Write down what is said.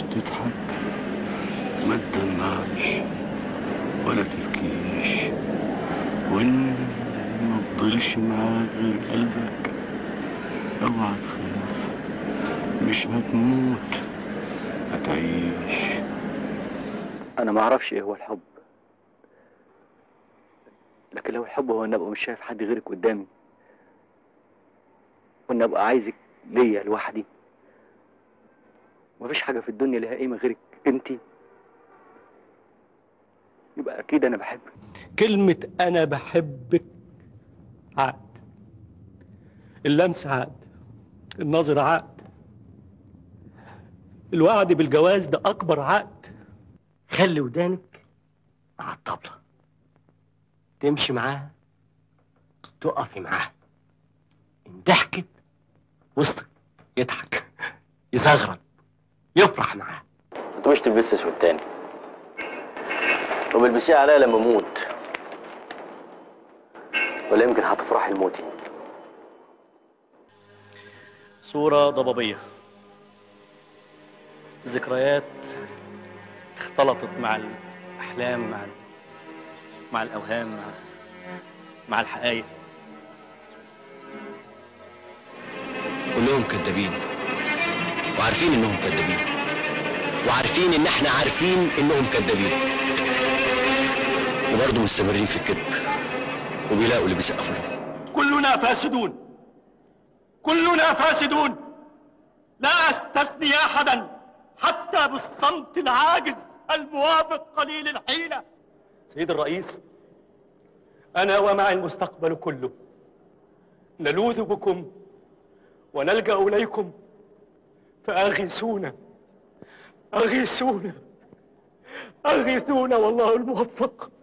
تضحك ما تدمعش ولا تبكيش وان ما فضلش معاك غير قلبك اوعى تخاف مش هتموت هتعيش انا ما اعرفش ايه هو الحب لكن لو الحب هو ان ابقى مش شايف حد غيرك قدامي وان ابقى عايزك ليا لوحدي مفيش حاجه في الدنيا ليها قيمه غيرك انتي يبقى اكيد انا بحبك كلمة أنا بحبك عقد اللمس عقد النظر عقد الوعد بالجواز ده أكبر عقد خلي ودانك مع الطبلة تمشي معاها تقفي معاها إن ضحكت وسطك يضحك يزغرب يفرح معاها انت مش تلبس اسود تاني طب البسيه عليا لما اموت ولا يمكن هتفرحي لموتي صورة ضبابية ذكريات اختلطت مع الأحلام مع ال... مع الأوهام مع مع الحقائق كلهم كذابين وعارفين انهم كذابين وعارفين ان احنا عارفين انهم كذابين وبرضه مستمرين في الكذب وبيلاقوا اللي بيسقفوا لهم كلنا فاسدون كلنا فاسدون لا استثني احدا حتى بالصمت العاجز الموافق قليل الحيله سيد الرئيس انا ومع المستقبل كله نلوذ بكم ونلجا اليكم فاغيثونا اغيثونا اغيثونا والله الموفق